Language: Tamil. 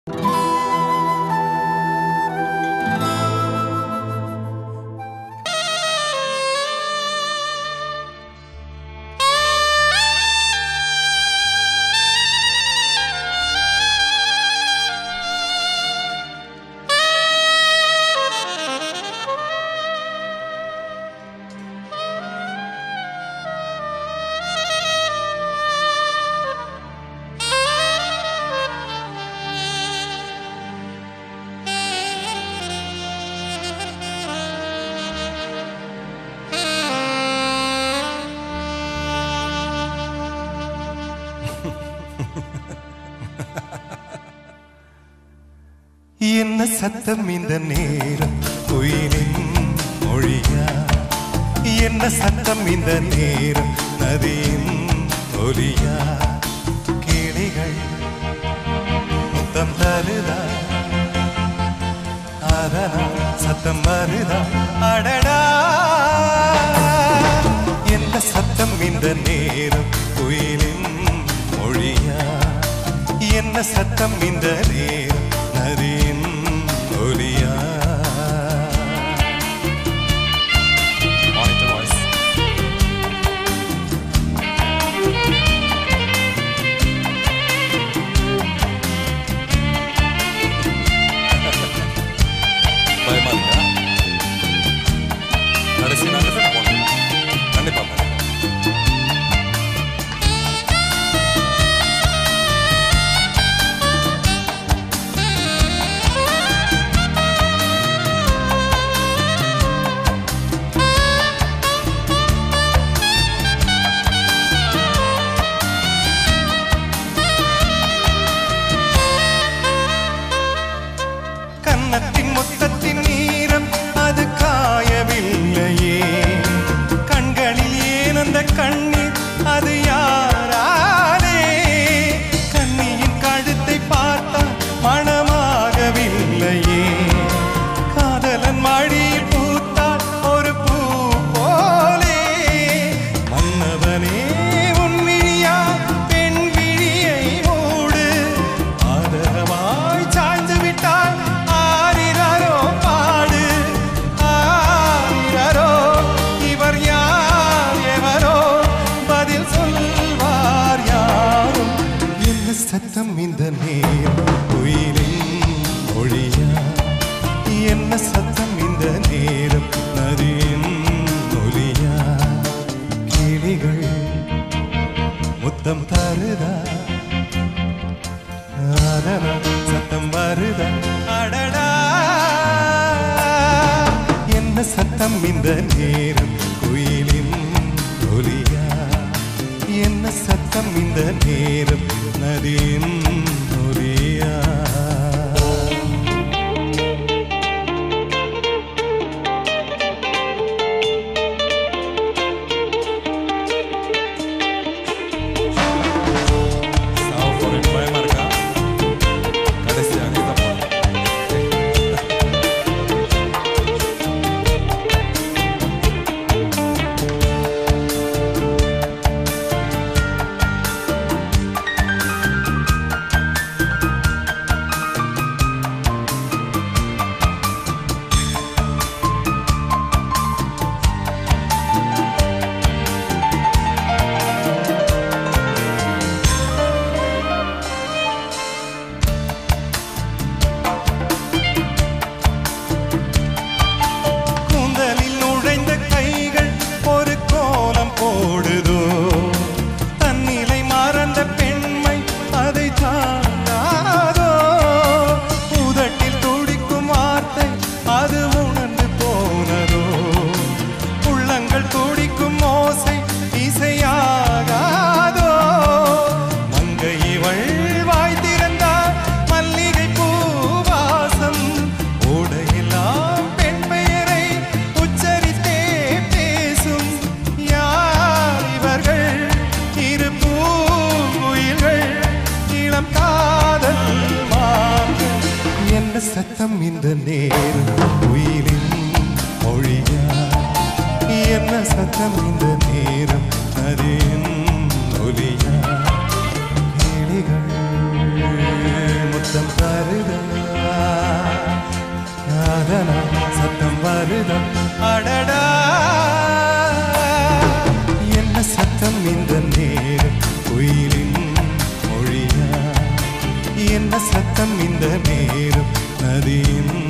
என்ன சத்தம் இந்த நேரம் குயிலின் மொழியா என்ன சத்தம் இந்த நேரம் நதியின் ஒலியா கிளிகள் முத்தம் தருதா அதனா சத்தம் வருதா அடடா என்ன சத்தம் இந்த நேரம் குயிலின் மொழியா என்ன சத்தம் இந்த நேரம் நதியின் ஒலியா Monitor voice. பயமா இருக்கா கடைசி நாள் தான் போகணும் கண்டிப்பா போகணும் கன்னத்தின் முத்தத்தின் நீரம் அது காயவில்லையே கண்களில் ஏன் அந்த கண்ணீர் அது யாராலே கண்ணியின் கழுத்தை பார்த்தால் மனமாகவில்லையே காதலன் மடியில் பூத்தால் ஒரு பூ போலே மன்னவனே உன் விழியா பெண் விழியை மூடு ஆதரவாய் சாய்ந்து விட்டால் ஆரிரரோ பாடு ஆரிரரோ இவர் யார் எவரோ பதில் சொல்வார் யாரும் என்ன சத்தம் இந்த நேரம் குயிலின் மொழியா என்ன சத்தம் இந்த நேரம் நதியின் ஒலியா கிளிகள் முத்தம் தருதா ஆதரா சத்தம் வருதா அடடா என்ன சத்தம் இந்த நேரம் குயிலின் ஒலியா என்ன சத்தம் இந்த நேரம் நதியின் ஒலியா சாவு போறேன் பயமா இருக்கா கடைசியாக இதான் போகணும் கூந்தலில் நுழைந்த கைகள் ஒரு கோலம் போடுதோ தன்னிலை மறந்த பெண்மை அதை தாங்காதோ உதட்டில் துடிக்கும் வார்த்தை அது உணர்ந்து போனதோ உள்ளங்கள் துடிக்கும் ஓசை இசையாகாதோ மங்கை இவள் வாய் திறந்தார் மல்லிகை பூவாசம் ஓடையெல்லாம் பெண் பெயரை உச்சரித்தே பேசும் யார் இவர்கள் இரு பூங்குயில்கள் இளம் காதல் மார்கள் என்ன சத்தம் இந்த நேரம் உயிரின் மொழியா என்ன சத்தம் இந்த நேரம் நதியின் ஒலியா கிளிகள் முத்தம் சத்தம் வருதா நாதனா சத்தம் வருதா அடடா என்ன சத்தம் இந்த நேரம் குயிலின் மொழியா என்ன சத்தம் இந்த நேரம் நதியின்